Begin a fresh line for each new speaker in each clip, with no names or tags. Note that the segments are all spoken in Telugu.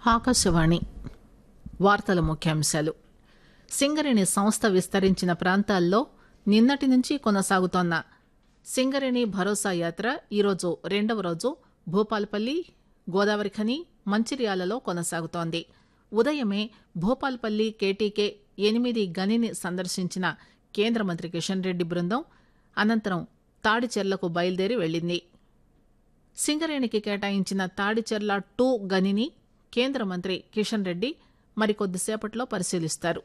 ఆకాశవాణి వార్తల ముఖ్యాంశాలు సింగరేణి సంస్థ విస్తరించిన ప్రాంతాల్లో నిన్నటి నుంచి కొనసాగుతోన్న సింగరేణి భరోసా యాత్ర ఈరోజు రెండవ రోజు భూపాల్పల్లి గోదావరిఖని మంచిర్యాలలో కొనసాగుతోంది ఉదయమే భూపాల్పల్లి కేటీకే ఎనిమిది గనిని సందర్శించిన కేంద్ర మంత్రి కిషన్ రెడ్డి బృందం అనంతరం తాడిచెర్లకు బయలుదేరి వెళ్లింది సింగరేణికి కేటాయించిన తాడిచెర్ల టూ గనిని కేంద్ర మంత్రి కిషన్ రెడ్డి మరికొద్దిసేపట్లో పరిశీలిస్తారు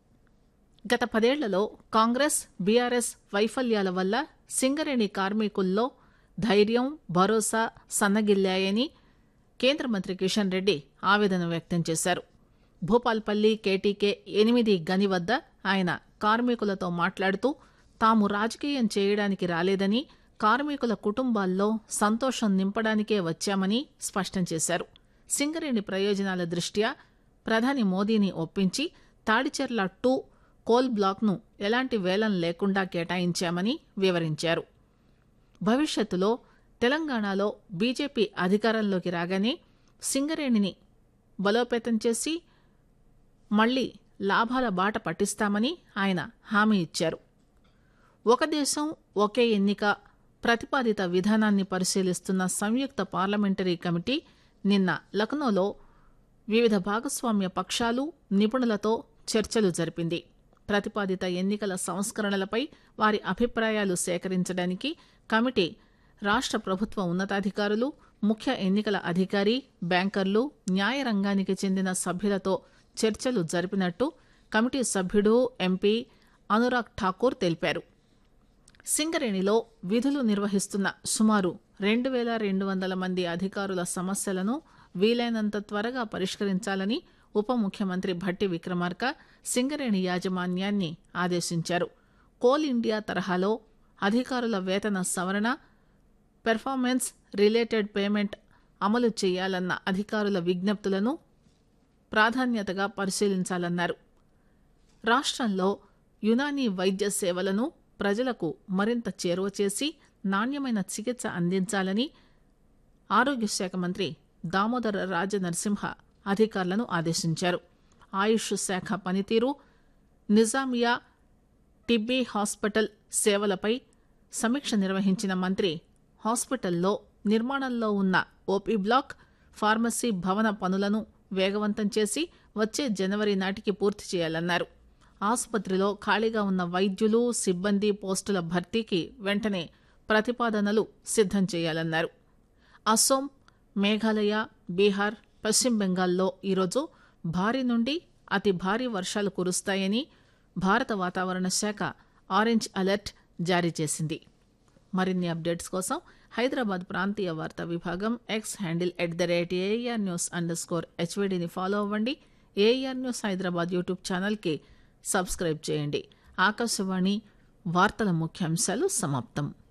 గత పదేళ్లలో కాంగ్రెస్ బీఆర్ఎస్ వైఫల్యాల వల్ల సింగరేణి కార్మికుల్లో ధైర్యం భరోసా సన్నగిల్లాయని కేంద్ర మంత్రి కిషన్ రెడ్డి ఆవేదన వ్యక్తం చేశారు భూపాల్పల్లి కేటీకే ఎనిమిది గని వద్ద ఆయన కార్మికులతో మాట్లాడుతూ తాము రాజకీయం చేయడానికి రాలేదని కార్మికుల కుటుంబాల్లో సంతోషం నింపడానికే వచ్చామని స్పష్టం చేశారు సింగరేణి ప్రయోజనాల దృష్ట్యా ప్రధాని మోదీని ఒప్పించి తాడిచెర్ల టూ కోల్ బ్లాక్ను ఎలాంటి వేలం లేకుండా కేటాయించామని వివరించారు భవిష్యత్తులో తెలంగాణలో బీజేపీ అధికారంలోకి రాగానే సింగరేణిని బలోపేతం చేసి మళ్లీ లాభాల బాట పట్టిస్తామని ఆయన హామీ ఇచ్చారు ఒక దేశం ఒకే ఎన్నిక ప్రతిపాదిత విధానాన్ని పరిశీలిస్తున్న సంయుక్త పార్లమెంటరీ కమిటీ నిన్న లక్నోలో వివిధ భాగస్వామ్య పక్షాలు నిపుణులతో చర్చలు జరిపింది ప్రతిపాదిత ఎన్నికల సంస్కరణలపై వారి అభిప్రాయాలు సేకరించడానికి కమిటీ రాష్ట ప్రభుత్వ ఉన్నతాధికారులు ముఖ్య ఎన్నికల అధికారి బ్యాంకర్లు న్యాయ రంగానికి చెందిన సభ్యులతో చర్చలు జరిపినట్టు కమిటీ సభ్యుడు ఎంపీ అనురాగ్ ఠాకూర్ తెలిపారు సింగరేణిలో విధులు నిర్వహిస్తున్న సుమారు రెండు వేల రెండు వందల మంది అధికారుల సమస్యలను వీలైనంత త్వరగా పరిష్కరించాలని ఉప ముఖ్యమంత్రి భట్టి విక్రమార్క సింగరేణి యాజమాన్యాన్ని ఆదేశించారు కోల్ ఇండియా తరహాలో అధికారుల వేతన సవరణ పెర్ఫార్మెన్స్ రిలేటెడ్ పేమెంట్ అమలు చేయాలన్న అధికారుల విజ్ఞప్తులను ప్రాధాన్యతగా పరిశీలించాలన్నారు రాష్ట్రంలో యునానీ వైద్య సేవలను ప్రజలకు మరింత చేరువ చేసి నాణ్యమైన చికిత్స అందించాలని ఆరోగ్య శాఖ మంత్రి దామోదర రాజనరసింహ అధికారులను ఆదేశించారు ఆయుష్ శాఖ పనితీరు నిజామియా టిబ్బీ హాస్పిటల్ సేవలపై సమీక్ష నిర్వహించిన మంత్రి హాస్పిటల్లో నిర్మాణంలో ఉన్న ఓపీ బ్లాక్ ఫార్మసీ భవన పనులను వేగవంతం చేసి వచ్చే జనవరి నాటికి పూర్తి చేయాలన్నారు ఆసుపత్రిలో ఖాళీగా ఉన్న వైద్యులు సిబ్బంది పోస్టుల భర్తీకి వెంటనే ప్రతిపాదనలు సిద్దం చేయాలన్నారు అస్సోం మేఘాలయ బీహార్ పశ్చిమ బెంగాల్లో ఈరోజు భారీ నుండి అతి భారీ వర్షాలు కురుస్తాయని భారత వాతావరణ శాఖ ఆరెంజ్ అలర్ట్ జారీ చేసింది మరిన్ని అప్డేట్స్ కోసం హైదరాబాద్ ప్రాంతీయ వార్తా విభాగం X handle at the rate AIR news underscore హెచ్వీడీని ఫాలో అవ్వండి ఏఆర్ న్యూస్ హైదరాబాద్ యూట్యూబ్ ఛానల్కి సబ్స్క్రైబ్ చేయండి ఆకాశవాణి వార్తల ముఖ్యాంశాలు సమాప్తం